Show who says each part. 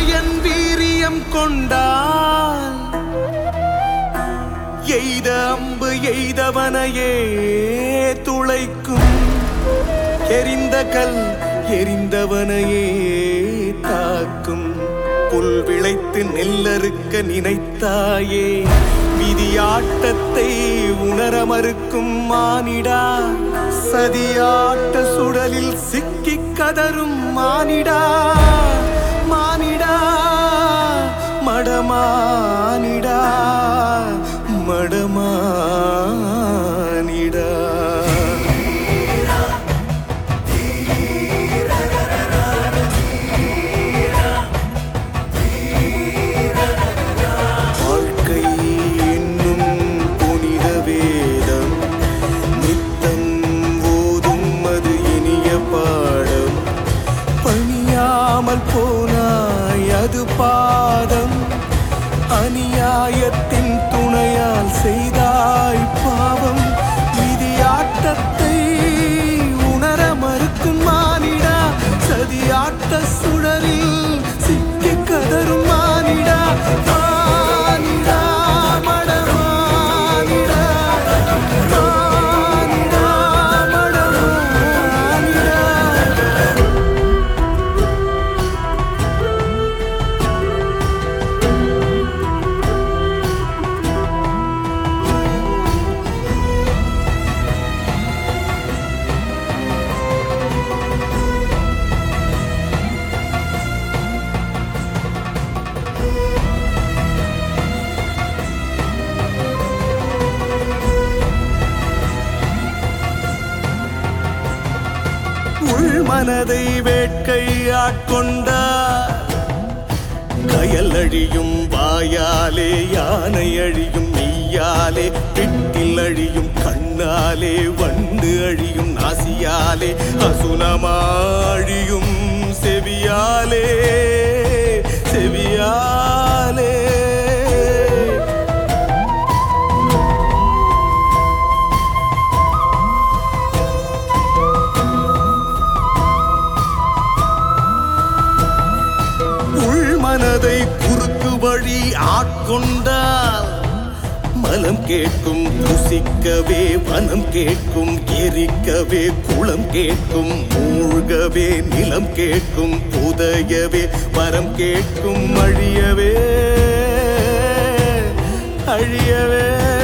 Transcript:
Speaker 1: என் வீரியம் கொண்டால் எய்த அம்பு எய்தவனையே துளைக்கும் எரிந்த கல் எரிந்தவனையே தாக்கும் புல் விளைத்து நெல்லறுக்க நினைத்தாயே விதியாட்டத்தை உணர மறுக்கும் மானிடா சதியாட்ட சுடலில் சிக்கிக் கதரும் மானிடா மானிடா மடமானிடா மடமானிடா வாழ்க்கை என்னும் புனித வேதம் நித்தம் ஓதும் அது இனிய பாடம் பணியாமல் போனாய் அது பாதம் அநியாயத்தின் துணையால் செய்தாய் பாவம் விதியாட்டத்தை உணர மறுக்கும் மானிடா சதியாட்ட சுடரில் சிக்கி கதரும் மானிடா மானிடா மடமானிடா மானிடா மடமானிடா உள் மனதை வேட்கை ஆட்கொண்டார் கயல் அழியும் வாயாலே யானை அழியும் மெய்யாலே பெட்டில் அழியும் கண்ணாலே வண்டு அழியும் நாசியாலே அசுனமாழியும் செவியாலே செவியாலே உள் மனதை குறுக்கு வழி ஆட்கொண்டால் மலம் கேட்கும் ருசிக்கவே வனம் கேட்கும் எரிக்கவே குளம் கேட்கும் மூழ்கவே நிலம் கேட்கும் புதையவே வரம் கேட்கும் அழியவே அழியவே